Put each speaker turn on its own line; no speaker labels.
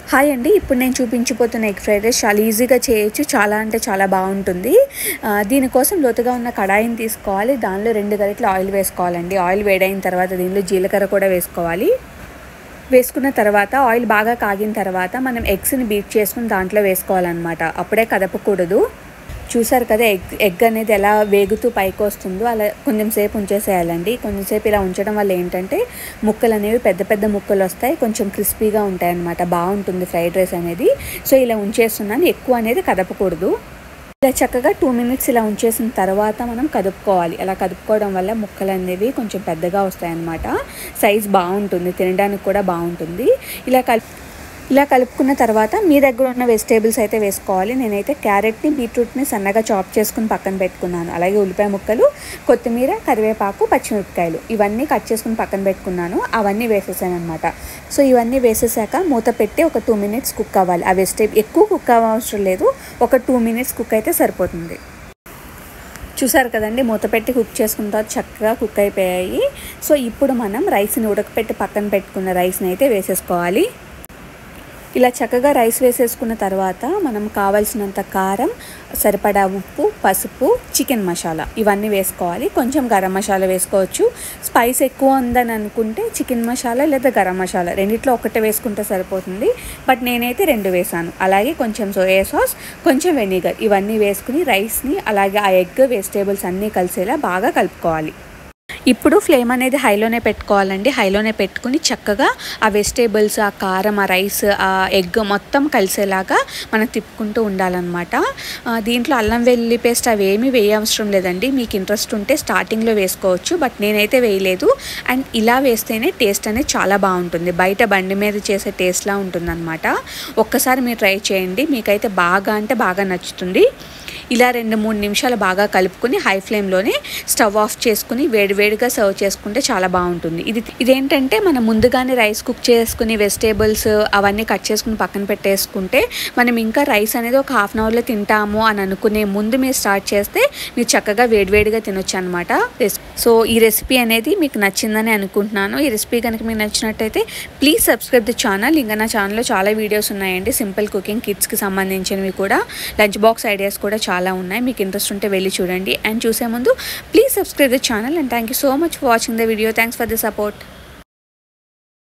hi అండి ఇప్పుడు నేను చూపించిపోతున్న ఎగ్ ఫ్రైడ్ రైస్ చాలా ఈజీగా చేయొచ్చు చాలా అంటే చాలా బాగుంటుంది ఆ, దీనికోసం లోతుగా ఉన్న కడాయిని తీసుకోవాలి దానిలో రెండు గరిటెలు ఆయిల్ వేసుకోవాలండి ఆయిల్ వేడైన తర్వాత దీనిలో జీలకర్ర కూడా వేసుకోవాలి వేసుకున్న తర్వాత ఆయిల్ బాగా కాగిన తర్వాత మనం ఎగ్స్ని బీట్ చేసుకుని దాంట్లో వేసుకోవాలన్నమాట అప్పుడే కదపకూడదు చూసారు కదా ఎగ్ ఎగ్ అనేది ఎలా వేగుతూ పైకి వస్తుందో అలా కొంచెం సేపు ఉంచేసేయాలండి కొంచెం సేపు ఇలా ఉంచడం వల్ల ఏంటంటే ముక్కలు అనేవి పెద్ద పెద్ద ముక్కలు వస్తాయి కొంచెం క్రిస్పీగా ఉంటాయి అన్నమాట బాగుంటుంది ఫ్రైడ్ రైస్ అనేది సో ఇలా ఉంచేస్తున్నాను ఎక్కువ అనేది కదపకూడదు ఇలా చక్కగా టూ మినిట్స్ ఇలా ఉంచేసిన తర్వాత మనం కదుపుకోవాలి అలా కదుపుకోవడం వల్ల ముక్కలు అనేవి కొంచెం పెద్దగా వస్తాయి అన్నమాట సైజ్ బాగుంటుంది తినడానికి కూడా బాగుంటుంది ఇలా కలుపు ఇలా కలుపుకున్న తర్వాత మీ దగ్గర ఉన్న వెజిటేబుల్స్ అయితే వేసుకోవాలి నేనైతే క్యారెట్ని బీట్రూట్ని సన్నగా చాప్ చేసుకుని పక్కన పెట్టుకున్నాను అలాగే ఉల్లిపాయ ముక్కలు కొత్తిమీర కరివేపాకు పచ్చిమిరపకాయలు ఇవన్నీ కట్ చేసుకుని పక్కన పెట్టుకున్నాను అవన్నీ వేసేసాను అనమాట సో ఇవన్నీ వేసేసాక మూత పెట్టి ఒక టూ మినిట్స్ కుక్ అవ్వాలి ఆ వెజిటేబుల్ ఎక్కువ కుక్ అవ్వవసరం లేదు ఒక టూ మినిట్స్ కుక్ అయితే సరిపోతుంది చూసారు కదండి మూత పెట్టి కుక్ చేసుకున్న తర్వాత చక్కగా కుక్ అయిపోయాయి సో ఇప్పుడు మనం రైస్ని ఉడకపెట్టి పక్కన పెట్టుకున్న రైస్ని అయితే వేసేసుకోవాలి ఇలా చక్కగా రైస్ వేసేసుకున్న తర్వాత మనం కావాల్సినంత కారం సరిపడా ఉప్పు పసుపు చికెన్ మసాలా ఇవన్నీ వేసుకోవాలి కొంచెం గరం మసాలా వేసుకోవచ్చు స్పైస్ ఎక్కువ ఉందని అనుకుంటే చికెన్ మసాలా లేదా గరం మసాలా రెండిట్లో ఒకటే వేసుకుంటే సరిపోతుంది బట్ నేనైతే రెండు వేసాను అలాగే కొంచెం సోయా సాస్ కొంచెం వెనిగర్ ఇవన్నీ వేసుకుని రైస్ని అలాగే ఆ ఎగ్ వెజిటేబుల్స్ అన్నీ కలిసేలా బాగా కలుపుకోవాలి ఇప్పుడు ఫ్లేమ్ అనేది హైలోనే పెట్టుకోవాలండి హైలోనే పెట్టుకుని చక్కగా ఆ వెజిటేబుల్స్ ఆ కారం ఆ రైస్ ఆ ఎగ్ మొత్తం కలిసేలాగా మనం తిప్పుకుంటూ ఉండాలన్నమాట ఆ, దీంట్లో అల్లం వెల్లుల్లి పేస్ట్ అవి ఏమీ వేయవసరం లేదండి మీకు ఇంట్రెస్ట్ ఉంటే స్టార్టింగ్లో వేసుకోవచ్చు బట్ నేనైతే వేయలేదు అండ్ ఇలా వేస్తేనే టేస్ట్ అనేది చాలా బాగుంటుంది బయట బండి మీద చేసే టేస్ట్లా ఉంటుందన్నమాట ఒక్కసారి మీరు ట్రై చేయండి మీకైతే బాగా అంటే బాగా నచ్చుతుంది ఇలా రెండు మూడు నిమిషాలు బాగా కలుపుకొని హై ఫ్లేమ్లోనే స్టవ్ ఆఫ్ చేసుకుని వేడివేడిగా సర్వ్ చేసుకుంటే చాలా బాగుంటుంది ఇది ఇదేంటంటే మనం ముందుగానే రైస్ కుక్ చేసుకుని వెజిటేబుల్స్ అవన్నీ కట్ చేసుకుని పక్కన పెట్టేసుకుంటే మనం ఇంకా రైస్ అనేది ఒక హాఫ్ అన్ అవర్లో తింటాము అని అనుకునే ముందు మీరు స్టార్ట్ చేస్తే మీరు చక్కగా వేడివేడిగా తినొచ్చు అనమాట సో ఈ రెసిపీ అనేది మీకు నచ్చిందని అనుకుంటున్నాను ఈ రెసిపీ కనుక మీకు నచ్చినట్టయితే ప్లీజ్ సబ్స్క్రైబ్ ది ఛానల్ ఇంకా నా ఛానల్లో చాలా వీడియోస్ ఉన్నాయండి సింపుల్ కుకింగ్ కిడ్స్కి సంబంధించినవి కూడా లంచ్ బాక్స్ ఐడియాస్ కూడా చాలా ఉన్నాయి మీకు ఇంట్రెస్ట్ ఉంటే వెళ్ళి చూడండి అండ్ చూసే ముందు please subscribe the channel and thank you so much for watching the video thanks for the support